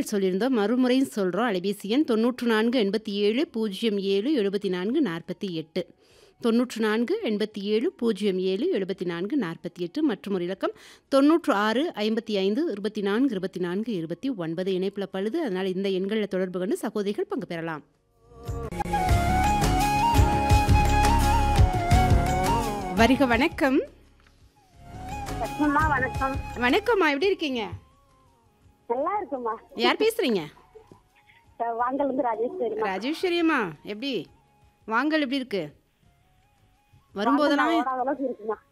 எண்கள் சொல்லியிருந்தோம் மறுமுறையும் சொல்கிறோம் அலைபேசி எண் தொண்ணூற்று நான்கு எண்பத்தி ஏழு பூஜ்ஜியம் ஏழு எழுபத்தி நான்கு நாற்பத்தி எட்டு தொண்ணூற்று நான்கு எண்பத்தி ஏழு பூஜ்ஜியம் ஏழு எழுபத்தி நான்கு நாற்பத்தி எட்டு மற்றும் ஒரு இலக்கம் தொண்ணூற்று ஆறு ஐம்பத்தி ஐந்து இருபத்தி நான்கு இருபத்தி நான்கு இருபத்தி ஒன்பது இணைப்பில் பழுது அதனால் இந்த எண்களில் தொடர்பு கொண்டு சகோதரிகள் பங்கு பெறலாம் வருக வணக்கம் லட்சுமம்மா வணக்கம் வணக்கம்மா எப்படி இருக்கீங்க நல்லா இருக்குமா யார் பேசுறீங்க வாங்கல இருந்து ராஜேஸ்வரிமா ராஜேஸ்வரியம்மா எப்படி வாங்கல் எப்படி இருக்கு வரும்போதெல்லாம் ஓடாத அளவுக்கு இருக்குமா